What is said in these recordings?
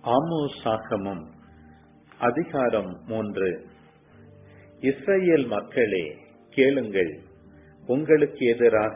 ஆமோசாகமம் அதிகாரம் மூன்று இஸ்ரவேல் மக்களே கேளுங்கள் உங்களுக்கு எதிராக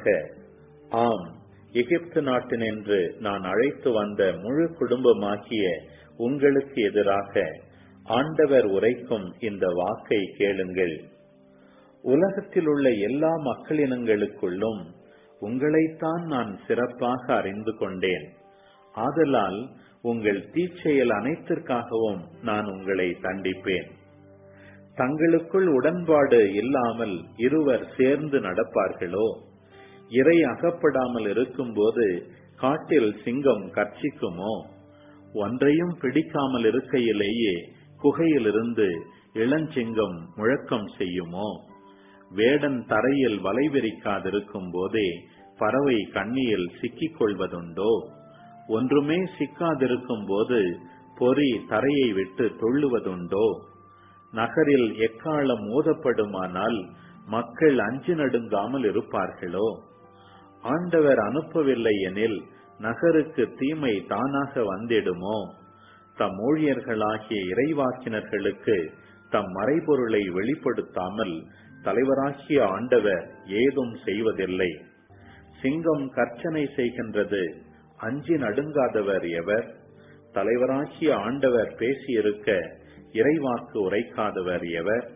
ஆம் எகிப்து நாட்டினின்று நான் அழைத்து வந்த முழு குடும்பமாகிய உங்களுக்கு எதிராக ஆண்டவர் உரைக்கும் இந்த வாக்கை கேளுங்கள் உலகத்தில் உள்ள எல்லா மக்களினங்களுக்குள்ளும் உங்களைத்தான் நான் சிறப்பாக அறிந்து கொண்டேன் ஆதலால் உங்கள் தீச்செயல் அனைத்திற்காகவும் நான் உங்களை தண்டிப்பேன் தங்களுக்குள் உடன்பாடு இல்லாமல் இருவர் சேர்ந்து நடப்பார்களோ இறை அகப்படாமல் இருக்கும்போது காட்டில் சிங்கம் கர்ச்சிக்குமோ ஒன்றையும் பிடிக்காமல் இருக்கையிலேயே குகையிலிருந்து இளஞ்சிங்கம் முழக்கம் செய்யுமோ வேடன் தரையில் வலை விரிக்காதிருக்கும் போதே பறவை கண்ணியில் சிக்கிக் கொள்வதுண்டோ ஒன்றுமே சிக்காதிருக்கும் போது பொறி தரையை விட்டு தொள்ளுவதுண்டோ நகரில் எக்காலம் மோதப்படுமானால் மக்கள் அஞ்சு நடுங்காமல் இருப்பார்களோ ஆண்டவர் அனுப்பவில்லை எனில் நகருக்கு தீமை தானாக வந்திடுமோ தம் ஊழியர்களாகிய இறைவாக்கினர்களுக்கு தம் மறைபொருளை வெளிப்படுத்தாமல் தலைவராகிய ஆண்டவர் ஏதும் செய்வதில்லை சிங்கம் கர்ச்சனை செய்கின்றது அஞ்சி நடுங்காதவர் எவர் தலைவராகிய ஆண்டவர் பேசியிருக்க இறைவாக்கு உரைக்காதவர் எவர்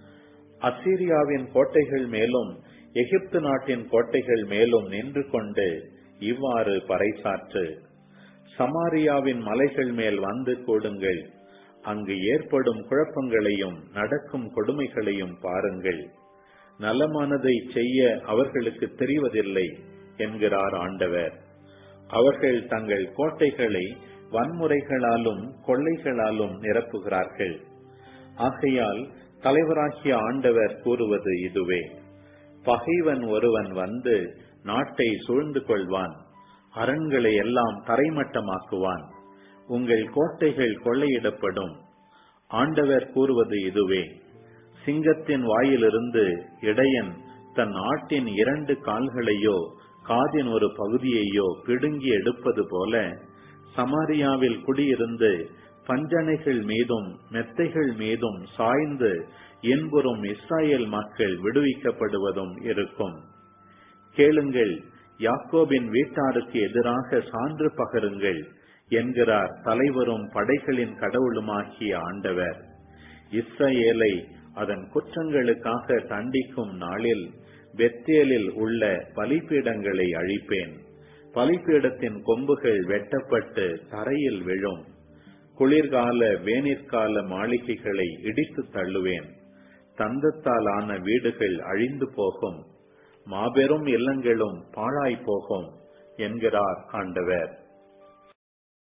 அசீரியாவின் கோட்டைகள் மேலும் எகிப்து நாட்டின் கோட்டைகள் மேலும் நின்று கொண்டு இவ்வாறு பறைசாற்று சமாரியாவின் மலைகள் மேல் வந்து கூடுங்கள் அங்கு ஏற்படும் குழப்பங்களையும் நடக்கும் கொடுமைகளையும் பாருங்கள் நலமானதை செய்ய அவர்களுக்கு தெரிவதில்லை என்கிறார் ஆண்டவர் அவர்கள் தங்கள் கோட்டைகளை வன்முறைகளாலும் கொள்ளைகளாலும் நிரப்புகிறார்கள் ஆகையால் தலைவராகிய ஆண்டவர் கூறுவது இதுவே பகைவன் ஒருவன் வந்து நாட்டை சூழ்ந்து கொள்வான் அரண்களை எல்லாம் தரைமட்டமாக்குவான் உங்கள் கோட்டைகள் கொள்ளையிடப்படும் ஆண்டவர் கூறுவது இதுவே சிங்கத்தின் வாயிலிருந்து இடையன் தன் ஆட்டின் இரண்டு கால்களையோ காதின் ஒரு பகுதியையோ பிடுங்கி எடுப்பது போல சமாரியாவில் குடியிருந்து பஞ்சனைகள் மீதும் மெத்தைகள் மீதும் சாய்ந்து இன்புறும் இஸ்ராயேல் மக்கள் விடுவிக்கப்படுவதும் இருக்கும் கேளுங்கள் யாக்கோபின் வீட்டாருக்கு எதிராக சான்று பகருங்கள் என்கிறார் தலைவரும் படைகளின் கடவுளுமாகிய ஆண்டவர் இஸ்ரேலை அதன் குற்றங்களுக்காக தண்டிக்கும் நாளில் பெத்தேலில் உள்ள பலிபீடங்களை அழிப்பேன் பலிபீடத்தின் கொம்புகள் வெட்டப்பட்டு தரையில் விழும் குளிர்கால வேனிற்கால மாளிகைகளை இடித்து தள்ளுவேன் தந்தத்தால் ஆன வீடுகள் அழிந்து போகும் மாபெரும் இல்லங்களும் பாழாய் போகும் என்கிறார் ஆண்டவர்